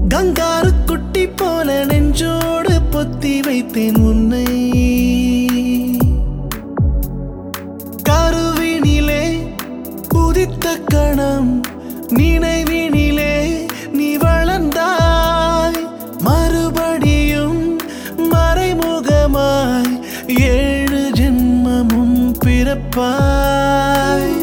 Kangaroo குட்டி போல நெஞ்சோடு பொத்தி வைத்தேன் உன்னை கருவினிலே உதித்த கணம் நினைவினிலே நீ வளர்ந்தாய் மறுபடியும் மறைமுகமாய் ஏழு ஜென்மமும் பிறப்பாய்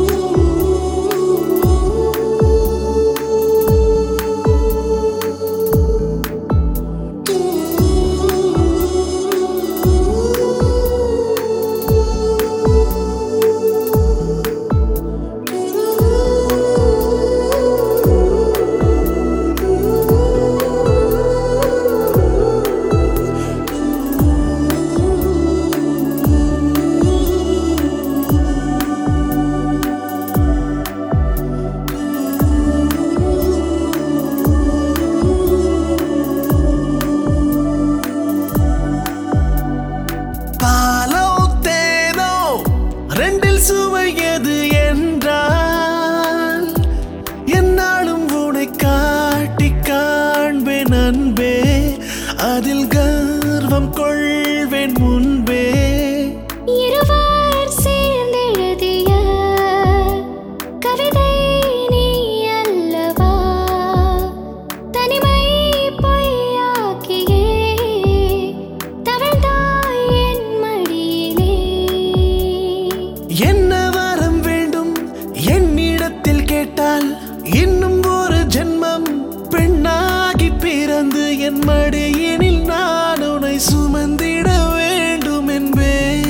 பாலோ தேனோ ரெண்டில் சுவை எது என்றால் என்னாலும் உனை காட்டி காண்பேன் அன்பே அதில் கர்வம் கொள்வேன் முன்பே இருவர் சேர்ந்தெழுதிய கவிதை நீ அல்லவா தனிமை பொய்யாக்கியே தவழ்ந்தாய் என் மடியிலே என்ன வரம் வேண்டும் என்னிடத்தில் கேட்டால் இன்னும் ஒரு ஜென்மம் பெண்ணாகி பிறந்து என் மடியினில் நான் உன்னை சுமந்திட வேண்டும் என்பேன்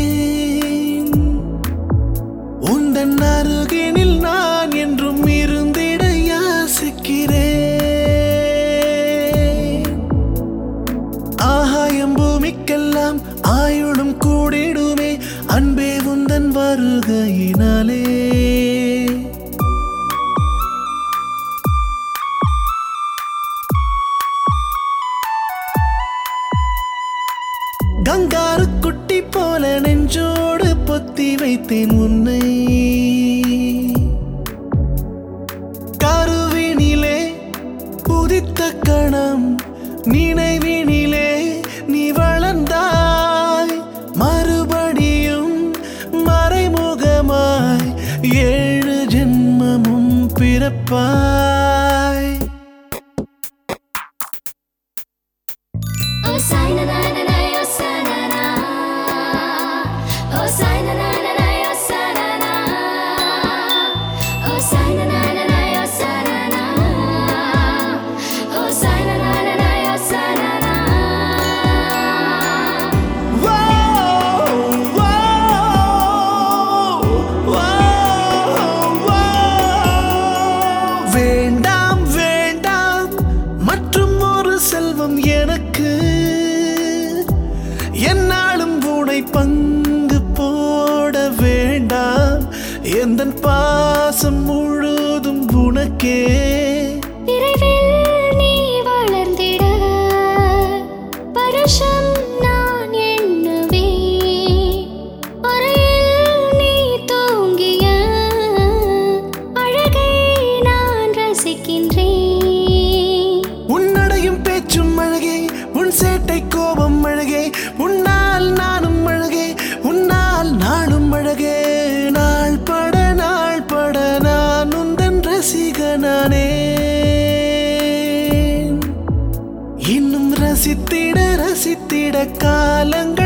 உந்தன் அருகினில் நான் என்றும் இருந்திட யாசிக்கிறேன் ஆகாயம் பூமிக்கெல்லாம் ஆயுளும் கூடிடுமே அன்பே உந்தன் வருகையினாலே கங்காரு குட்டி போல நெஞ்சோடு பொத்தி வைத்தேன் உன்னை கருவினிலே உதித்த கணம் நினைவினிலே நீ வளர்ந்தாய் மறுபடியும் மறைமுகமாய் ஏழு ஜென்மமும் பிறப்பாய் Oh, sign na na na na, oh, sign na na. Oh, sign na na na na, oh, sign na na. Oh, sign na na na na, oh, sign na na. Oh, sign na na na na, oh, sign na na. Whoa, whoa, whoa, whoa. வேண்டாம் வேண்டாம் மற்றும் ஒரு செல்வம் எனக்கு என்னாலும் உனை பங்கு போட வேண்டாம் எந்த பாசம் முழுதும் உனக்கே விரைவில் நீ வளர்ந்திட பருஷம் நான் எண்ணுவேன் அறையில் நீ தூங்கிய அழகை நான் ரசிக்கின்றேன் உன்னடையும் பேச்சும் அழகே உன் சேட்டை கோபம் அழகே உன்னால் நானும் அழகே உன்னால் நானும் அழகே நாள் பட நாள் பட நான் உந்தன் ரசிகனானே இன்னும் ரசித்திட ரசித்திட காலங்கள்